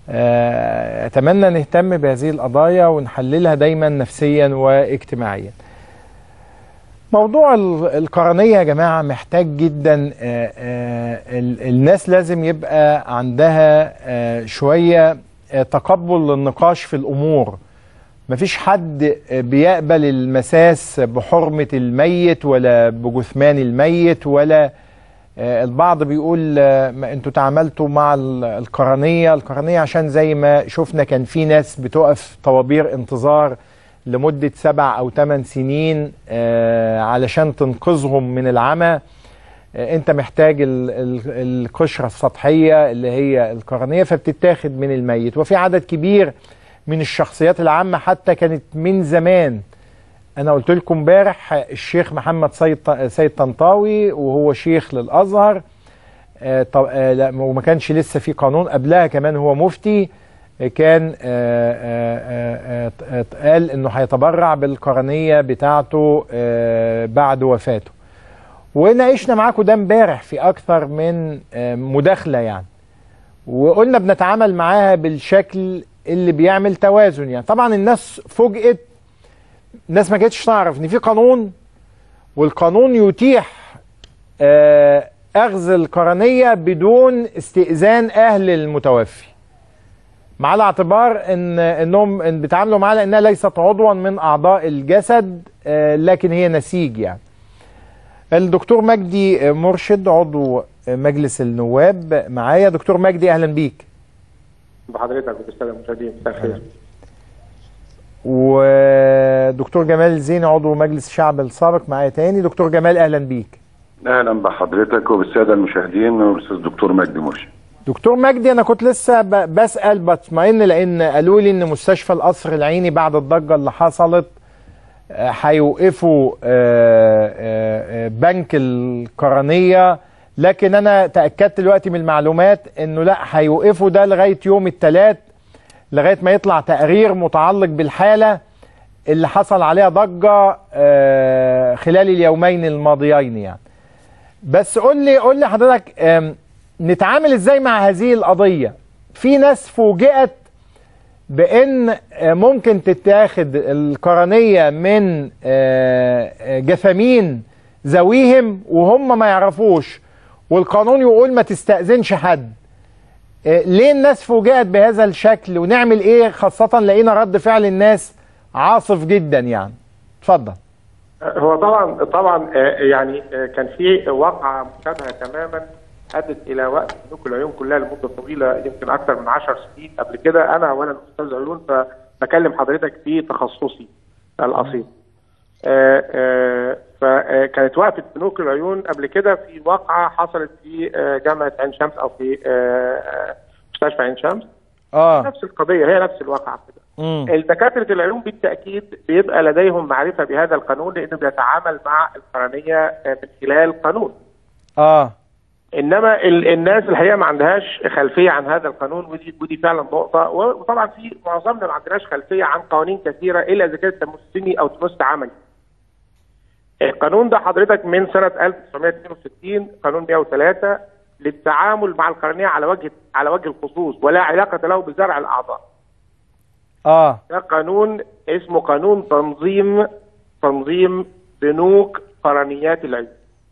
آه، اتمنى نهتم بهذه القضايا ونحللها دايما نفسيا واجتماعيا موضوع ال- القرنية يا جماعة محتاج جدا آه، آه، ال- الناس لازم يبقى عندها آه، شوية آه، تقبل للنقاش في الأمور مفيش حد آه، بيقبل المساس بحرمة الميت ولا بجثمان الميت ولا آه، البعض بيقول آه، ما انتوا تعاملتوا مع ال- القرنية القرنية عشان زي ما شفنا كان في ناس بتقف طوابير انتظار لمدة سبع أو ثمان سنين آه، علشان تنقذهم من العمى آه، انت محتاج ال- ال- القشرة السطحية اللي هي القرنية فبتتاخد من الميت وفي عدد كبير من الشخصيات العامة حتى كانت من زمان انا قلت لكم امبارح الشيخ محمد سيد سيد طنطاوي وهو شيخ للازهر آه، طب آه، لا وما كانش لسه في قانون قبلها كمان هو مفتي آه، كان آه، آه، آه، آه، قال انه هيتبرع بالقرنيه بتاعته آه، بعد وفاته وناقشنا معاكم ده امبارح في اكثر من آه، مداخله يعني وقلنا بنتعامل معاها بالشكل اللي بيعمل توازن يعني طبعا الناس فوجئت الناس ما كانتش تعرف ان في قانون والقانون يتيح آه، اخذ القرنيه بدون استئذان اهل المتوفي مع الاعتبار ان انهم إن بيتعاملوا معاها لانها ليست عضوا من اعضاء الجسد آه، لكن هي نسيج يعني الدكتور مجدي مرشد عضو مجلس النواب معايا دكتور مجدي اهلا بيك بحضرتك وبالساده المشاهدين مساء الخير ودكتور جمال زين عضو مجلس الشعب السابق معايا تاني دكتور جمال اهلا بيك اهلا بحضرتك وبالساده المشاهدين والاستاذ الدكتور مجدي مرشد دكتور مجدي انا كنت لسه ب- بسال بطمئن لان قالوا لي ان مستشفى القصر العيني بعد الضجه اللي حصلت آه، هيوقفوا آه، آه، آه، بنك القرنيه لكن انا تاكدت دلوقتي من المعلومات انه لا هيوقفوا ده لغايه يوم الثلاث لغايه ما يطلع تقرير متعلق بالحاله اللي حصل عليها ضجه آه، خلال اليومين الماضيين يعني بس قول لي قول لي حضرتك آم، نتعامل ازاي مع هذه القضيه في ناس فوجئت بان آه، ممكن تتاخد القرنيه من آه، آه، جثامين ذويهم وهم ما يعرفوش والقانون يقول ما تستأذنش حد آه، ليه الناس فوجئت بهذا الشكل ونعمل ايه خاصة لقينا رد فعل الناس عاصف جدا يعني اتفضل هو طبعا طبعا آه، يعني آه، كان في واقعه مشابهه تماما ادت الى وقت بنوك العيون كلها لمده طويله يمكن اكثر من 10 سنين قبل كده انا وانا استاذ عيون فبكلم حضرتك في تخصصي الاصيل. آه، آه، فكانت وقفه بنوك العيون قبل كده في واقعه حصلت في آه، جامعه عين شمس او في آه، آه، مستشفى عين شمس اه نفس القضيه هي نفس الواقعه كده. مم. الدكاترة العلوم بالتأكيد بيبقى لديهم معرفة بهذا القانون لأنه بيتعامل مع القرنية آه، من خلال قانون اه إنما ال- الناس الحقيقة ما عندهاش خلفية عن هذا القانون ودي ودي فعلا نقطة و- وطبعا في معظمنا ما عندناش خلفية عن قوانين كثيرة إلا إذا كانت تمسني أو تمس عملي. القانون ده حضرتك من سنة 1962 قانون 103 للتعامل مع القرنية على وجه على وجه الخصوص ولا علاقة له بزرع الأعضاء. اه ده قانون اسمه قانون تنظيم تنظيم بنوك قرنيات العلم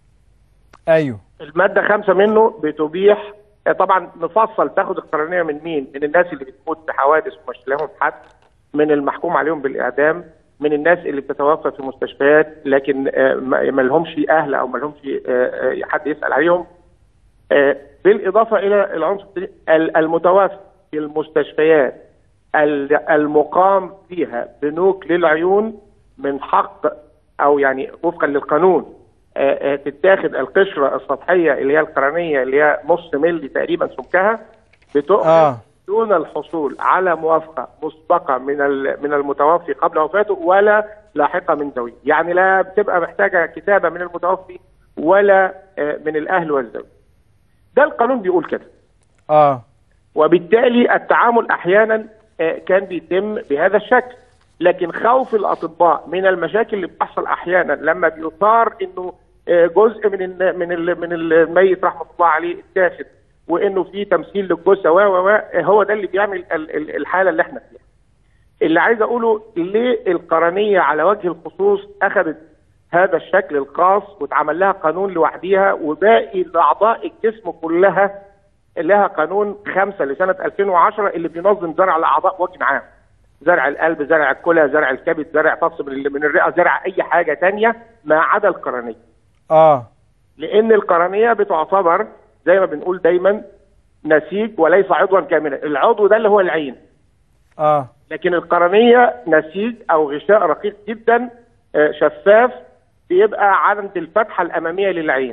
ايوه المادة خمسة منه بتبيح طبعا نفصل تاخد القرنية من مين من الناس اللي بتموت في حوادث ومش لهم حد من المحكوم عليهم بالإعدام من الناس اللي بتتوفى في مستشفيات لكن آه، ما ما لهمش أهل أو ما لهمش آه، آه، حد يسأل عليهم آه، بالإضافة إلى العنصر الثاني، ال- المتوفى في المستشفيات ال- المقام فيها بنوك للعيون من حق أو يعني وفقا للقانون آه، آه، تتاخد القشرة السطحية اللي هي القرنية اللي هي نص ملي تقريبا سمكها بتؤخذ آه. دون الحصول على موافقة مسبقة من ال- من المتوفي قبل وفاته ولا لاحقة من ذويه، يعني لا بتبقى محتاجة كتابة من المتوفي ولا آه، من الأهل والزوج. ده القانون بيقول كده. اه وبالتالي التعامل احيانا آه، كان بيتم بهذا الشكل لكن خوف الاطباء من المشاكل اللي بتحصل احيانا لما بيثار انه آه، جزء من الن- من ال- من الميت رحمه الله عليه اتاخد وانه في تمثيل للجثه و و و هو ده اللي بيعمل ال- ال- الحاله اللي احنا فيها. اللي عايز اقوله ليه القرنيه على وجه الخصوص اخذت هذا الشكل الخاص واتعمل لها قانون لوحديها وباقي اعضاء الجسم كلها لها قانون خمسة لسنة 2010 اللي بينظم زرع الأعضاء بوجه عام زرع القلب زرع الكلى زرع الكبد زرع فص من من الرئة زرع أي حاجة تانية ما عدا القرنية اه لأن القرنية بتعتبر زي ما بنقول دايما نسيج وليس عضوا كاملا العضو ده اللي هو العين اه لكن القرنية نسيج أو غشاء رقيق جدا آه، شفاف بيبقى عند الفتحة الأمامية للعين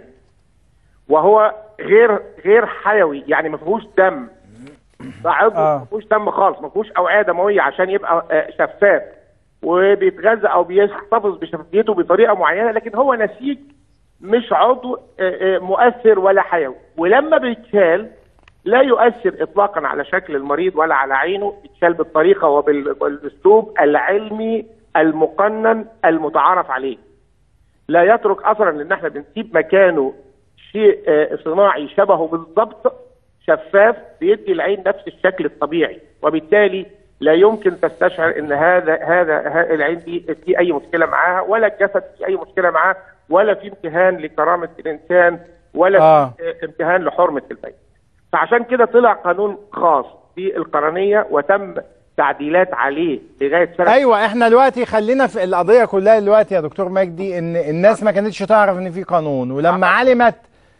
وهو غير غير حيوي يعني ما فيهوش دم ده عضو آه. ما فيهوش دم خالص ما فيهوش أوعية دموية عشان يبقى آه، شفاف وبيتغذى أو بيحتفظ بشفافيته بطريقة معينة لكن هو نسيج مش عضو آه، آه، مؤثر ولا حيوي ولما بيتشال لا يؤثر اطلاقا على شكل المريض ولا على عينه يتشال بالطريقه وبالاسلوب العلمي المقنن المتعارف عليه لا يترك اثرا لان احنا بنسيب مكانه شيء آه، صناعي شبهه بالضبط شفاف بيدي العين نفس الشكل الطبيعي وبالتالي لا يمكن تستشعر ان هذا هذا ه- العين دي في اي مشكله معاها ولا الجسد في اي مشكله معاه ولا في امتهان لكرامه الانسان ولا آه. في آه، امتهان لحرمه البيت فعشان كده طلع قانون خاص بالقرنيه وتم تعديلات عليه لغايه سنه ايوه احنا دلوقتي خلينا في القضيه كلها دلوقتي يا دكتور مجدي ان الناس ما كانتش تعرف ان في قانون ولما علمت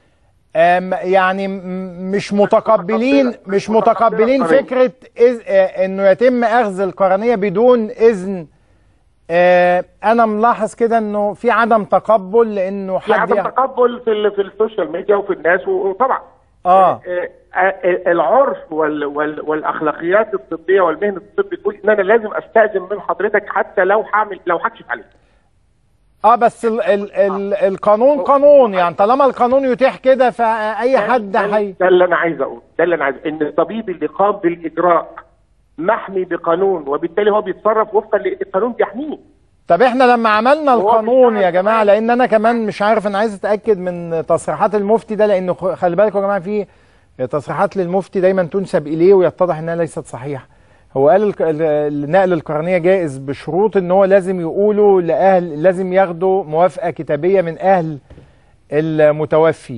آم، يعني م- مش متقبلين مش متقبلين فكره إز آه، انه يتم اخذ القرنيه بدون اذن آه، انا ملاحظ كده انه في عدم تقبل لانه في حد عدم يع- تقبل في ال- في السوشيال ميديا وفي الناس وطبعا اه آه، آه، العرف وال وال والاخلاقيات الطبيه والمهنه الطب تقول ان انا لازم استاذن من حضرتك حتى لو هعمل لو هكشف عليك اه بس ال ال ال القانون قانون يعني طالما القانون يتيح كده فاي حد ده, هي ده اللي انا عايز اقول ده اللي انا عايز ان الطبيب اللي قام بالاجراء محمي بقانون وبالتالي هو بيتصرف وفقا للقانون بيحميه طب احنا لما عملنا هو القانون بيشتغل يا جماعه كمان. لان انا كمان مش عارف انا عايز اتاكد من تصريحات المفتي ده لانه خ- خلي بالكم يا جماعه في تصريحات للمفتي دايما تنسب اليه ويتضح انها ليست صحيحه هو قال الك- ال- نقل القرنيه جائز بشروط ان هو لازم يقولوا لاهل لازم ياخدوا موافقه كتابيه من اهل المتوفي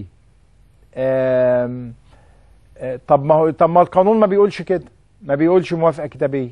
آم، آه، طب ما هو طب ما القانون ما بيقولش كده ما بيقولش موافقه كتابيه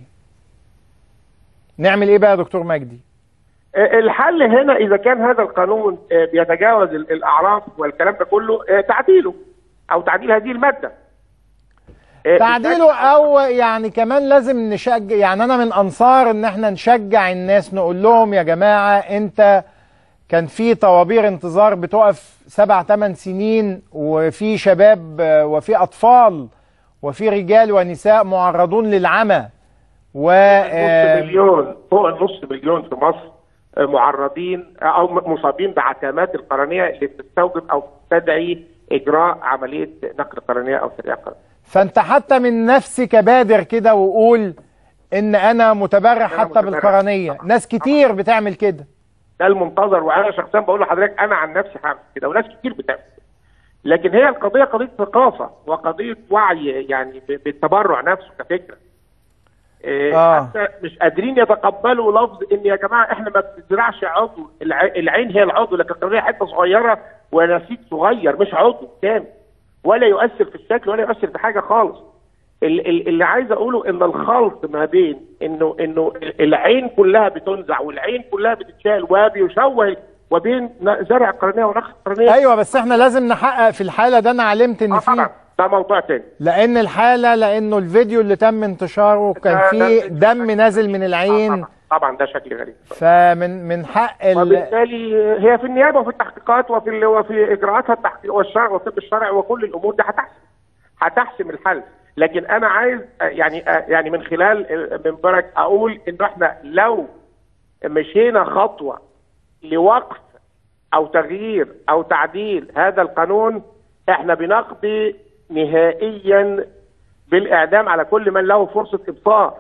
نعمل ايه بقى يا دكتور مجدي آه، الحل هنا اذا كان هذا القانون آه، بيتجاوز ال- الاعراف والكلام ده كله آه، تعديله او تعديل هذه الماده آه، تعديله او يعني كمان لازم نشجع يعني انا من انصار ان احنا نشجع الناس نقول لهم يا جماعه انت كان في طوابير انتظار بتقف سبع ثمان سنين وفي شباب آه، وفي اطفال وفي رجال ونساء معرضون للعمى و نص آه، مليون فوق النص مليون في مصر آه، معرضين آه، او م- مصابين بعتمات القرنيه اللي بتستوجب او تدعي اجراء عمليه نقل قرنيه او ترقيع قرنيه. فانت حتى من نفسك بادر كده وقول ان انا متبرع حتى متبرع. بالقرنيه ناس كتير بتعمل كده ده المنتظر وانا شخصيا بقول لحضرتك انا عن نفسي هعمل كده وناس كتير بتعمل كده. لكن هي القضيه قضيه ثقافه وقضيه وعي يعني ب- بالتبرع نفسه كفكره. إيه، آه. حتى مش قادرين يتقبلوا لفظ ان يا جماعه احنا ما بنزرعش عضو الع- العين هي العضو لكن القرنيه حته صغيره ونسيج صغير مش عضو كامل ولا يؤثر في الشكل ولا يؤثر في حاجه خالص. ال- ال- اللي عايز اقوله ان الخلط ما بين انه انه العين كلها بتنزع والعين كلها بتتشال وبيشوه وبين ن- زرع القرنيه ونقص القرنيه ايوه بس احنا لازم نحقق في الحاله ده انا علمت ان آه في طبعا ده موضوع تاني لان الحاله لانه الفيديو اللي تم انتشاره كان ده- فيه ده- دم نازل من آه العين طبعا, طبعا ده شكل غريب فمن من حق ال... وبالتالي هي في النيابه وفي التحقيقات وفي ال- وفي اجراءاتها التحقيق والشرع والطب الشرعي وكل الامور دي هتحسم هتحسم الحل لكن انا عايز آه، يعني آه، يعني من خلال آه، منبرك اقول ان احنا لو مشينا خطوه لوقف او تغيير او تعديل هذا القانون احنا بنقضي نهائيا بالاعدام على كل من له فرصه ابصار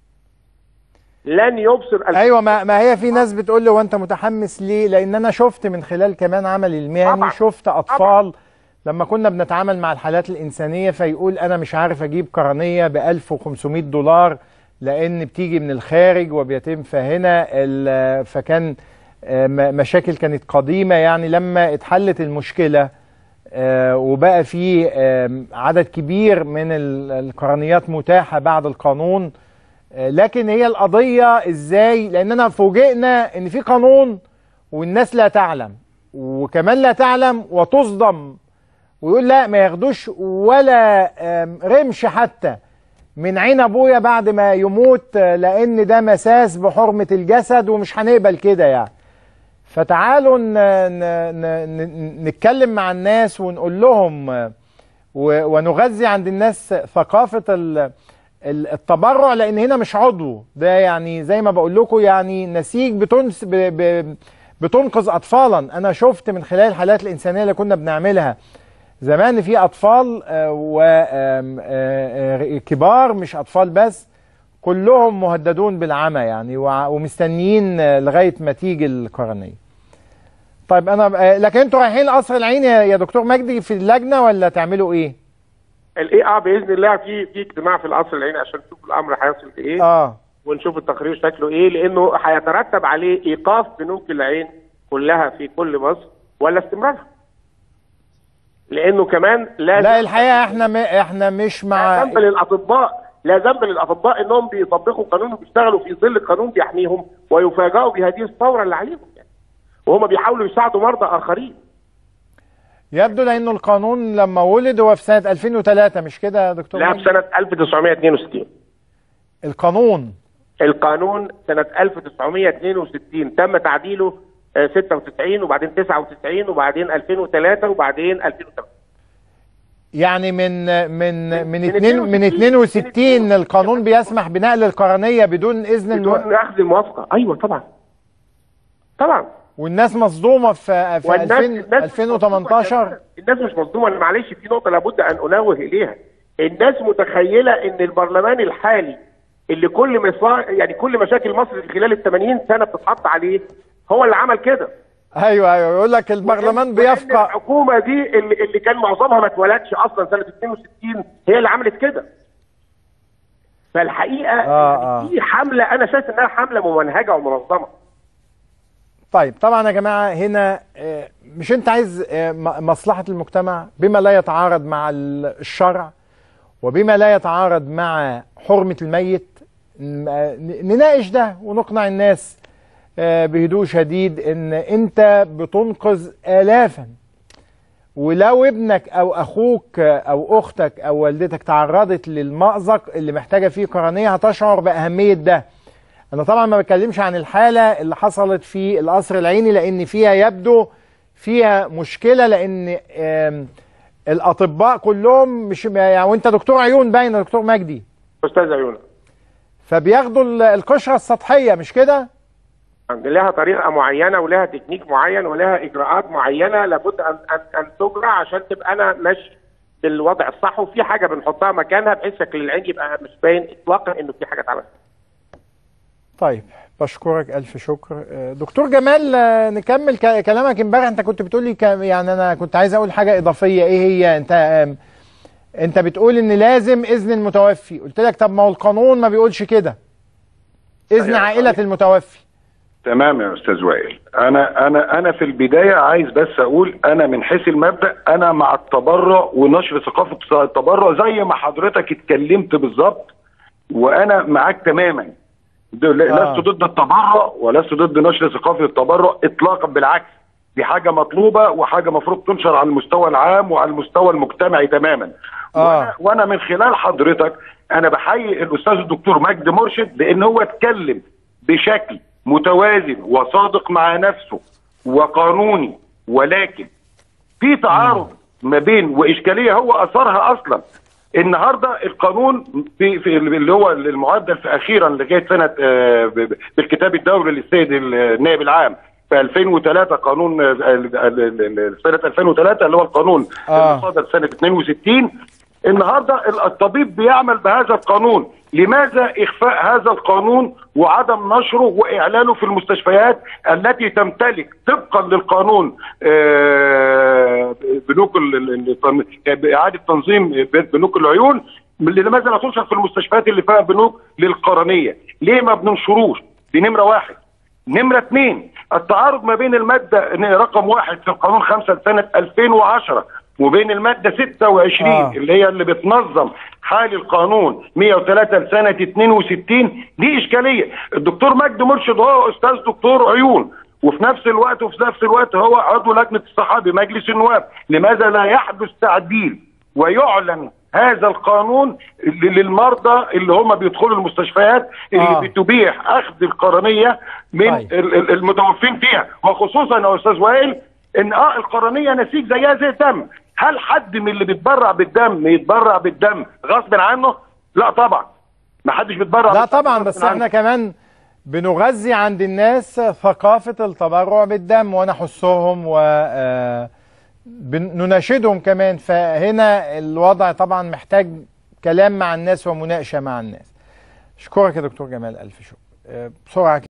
لن يبصر ال- ايوه ما, ما هي في ناس بتقول لي وانت متحمس ليه لان انا شفت من خلال كمان عملي المهني طبعاً. شفت اطفال لما كنا بنتعامل مع الحالات الإنسانية فيقول أنا مش عارف أجيب قرنية ب 1500 دولار لأن بتيجي من الخارج وبيتم فهنا ال- فكان آه، م- مشاكل كانت قديمة يعني لما اتحلت المشكلة آه، وبقى في آم، عدد كبير من ال- القرنيات متاحة بعد القانون آه، لكن هي القضية ازاي لاننا فوجئنا ان في قانون والناس لا تعلم وكمان لا تعلم وتصدم ويقول لا ما ياخدوش ولا آم، رمش حتى من عين ابويا بعد ما يموت آه، لان ده مساس بحرمة الجسد ومش هنقبل كده يعني فتعالوا ن- ن- ن- ن- نتكلم مع الناس ونقول لهم آه، و- ونغذي عند الناس ثقافة ال- ال- التبرع لان هنا مش عضو ده يعني زي ما بقول لكم يعني نسيج بتنس ب ب بتنقذ اطفالا انا شفت من خلال الحالات الانسانيه اللي كنا بنعملها زمان في اطفال وكبار مش اطفال بس كلهم مهددون بالعمى يعني وع- ومستنيين آه، لغايه ما تيجي القرنيه طيب انا آه، لكن انتوا رايحين قصر العين يا يا دكتور مجدي في اللجنه ولا تعملوا ايه الاي اه باذن الله في في اجتماع في القصر العيني عشان نشوف الامر هيصل لايه اه ونشوف التقرير شكله ايه لانه هيترتب عليه ايقاف بنوك العين كلها في كل مصر ولا استمرارها لانه كمان لازم لا الحقيقه احنا م... احنا مش لا مع ذنب للاطباء لا ذنب للاطباء انهم بيطبقوا قانون وبيشتغلوا في ظل القانون بيحميهم ويفاجئوا بهذه الثوره اللي عليهم يعني وهم بيحاولوا يساعدوا مرضى اخرين يبدو لانه القانون لما ولد هو في سنه 2003 مش كده يا دكتور لا في مجدي؟ سنه 1962 القانون القانون سنة 1962 تم تعديله آه، 96 وبعدين 99 وبعدين 2003 وبعدين 2008 يعني من من من من اتنين من 62 62 القانون بيسمح بنقل القرنيه بدون اذن الم... بدون اخذ الموافقة ايوه طبعا طبعا والناس مصدومه في في والناس 2000 الناس مش مصدومة 2018 الناس مش مصدومة انا معلش في نقطة لابد ان انوه اليها الناس متخيلة ان البرلمان الحالي اللي كل مصا... يعني كل مشاكل مصر في خلال ال 80 سنة بتتحط عليه هو اللي عمل كده ايوه ايوه يقول لك البرلمان وإن بيفقع الحكومه دي اللي, اللي كان معظمها ما اتولدش اصلا سنه 62 هي اللي عملت كده فالحقيقه آه، يعني آه. دي حمله انا شايف انها حمله ممنهجه ومنظمه طيب طبعا يا جماعه هنا آه، مش انت عايز آه، م- مصلحه المجتمع بما لا يتعارض مع ال- الشرع وبما لا يتعارض مع حرمه الميت ن- آه، نناقش ده ونقنع الناس آه، بهدوء شديد ان انت بتنقذ الافا ولو ابنك او اخوك او اختك او والدتك تعرضت للمأزق اللي محتاجه فيه قرنيه هتشعر باهميه ده انا طبعا ما بتكلمش عن الحاله اللي حصلت في القصر العيني لان فيها يبدو فيها مشكله لان آم، الاطباء كلهم مش يعني وانت دكتور عيون باين يا دكتور مجدي استاذ عيونه فبياخدوا ال- القشره السطحيه مش كده لها طريقه معينه ولها تكنيك معين ولها اجراءات معينه لابد ان ان, أن تجرى عشان تبقى انا ماشي بالوضع الصح وفي حاجه بنحطها مكانها بحيث شكل العين يبقى مش باين اطلاقا انه في حاجه اتعملت طيب بشكرك الف شكر آه، دكتور جمال آه، نكمل ك- كلامك امبارح انت كنت بتقولي ك- يعني انا كنت عايز اقول حاجه اضافيه ايه هي انت آم، انت بتقول ان لازم اذن المتوفي قلت لك طب ما هو القانون ما بيقولش كده اذن أيوة، عائله صحيح. المتوفي تمام يا استاذ وائل انا انا انا في البدايه عايز بس اقول انا من حيث المبدا انا مع التبرع ونشر ثقافه التبرع زي ما حضرتك اتكلمت بالظبط وانا معاك تماما د- آه. لست ضد التبرع ولست ضد نشر ثقافه التبرع اطلاقا بالعكس دي حاجه مطلوبه وحاجه مفروض تنشر على المستوى العام وعلى المستوى المجتمعي تماما آه. وانا وانا من خلال حضرتك انا بحيي الاستاذ الدكتور مجدي مرشد لان هو اتكلم بشكل متوازن وصادق مع نفسه وقانوني ولكن في تعارض ما بين واشكاليه هو اثرها اصلا النهارده القانون في, في اللي هو المعدل في اخيرا لغايه سنه آه، ب- ب- بالكتاب الدولي للسيد النائب العام في 2003 قانون آه، ال- ال- ال- سنه 2003 اللي هو القانون آه. اللي صدر سنه 62 النهارده ال- الطبيب بيعمل بهذا القانون لماذا اخفاء هذا القانون وعدم نشره واعلانه في المستشفيات التي تمتلك طبقا للقانون آه، بنوك ال- ال- ال- اعاده تنظيم بنوك العيون لماذا لا تنشر في المستشفيات اللي فيها بنوك للقرنيه؟ ليه ما بننشروش؟ دي نمره واحد. نمرة اثنين التعارض ما بين المادة رقم واحد في القانون خمسة لسنة 2010 وبين المادة 26 آه. اللي هي اللي بتنظم حال القانون 103 لسنة 62 دي إشكالية الدكتور مجدي مرشد هو أستاذ دكتور عيون وفي نفس الوقت وفي نفس الوقت هو عضو لجنة الصحة بمجلس النواب لماذا لا يحدث تعديل ويعلن هذا القانون ل- للمرضى اللي هم بيدخلوا المستشفيات اللي آه. بتبيح اخذ القرنيه من طيب. ال- ال- المتوفين فيها وخصوصا يا استاذ وائل ان اه القرنيه نسيج زيها زي الدم هل حد من اللي بيتبرع بالدم يتبرع بالدم غصب عنه؟ لا طبعا ما حدش بيتبرع لا بالدم طبعا غصب بس عنه. احنا كمان بنغذي عند الناس ثقافة التبرع بالدم ونحثهم و آه، بن- نناشدهم كمان فهنا الوضع طبعا محتاج كلام مع الناس ومناقشة مع الناس اشكرك يا دكتور جمال الف شكر آه، بسرعة كده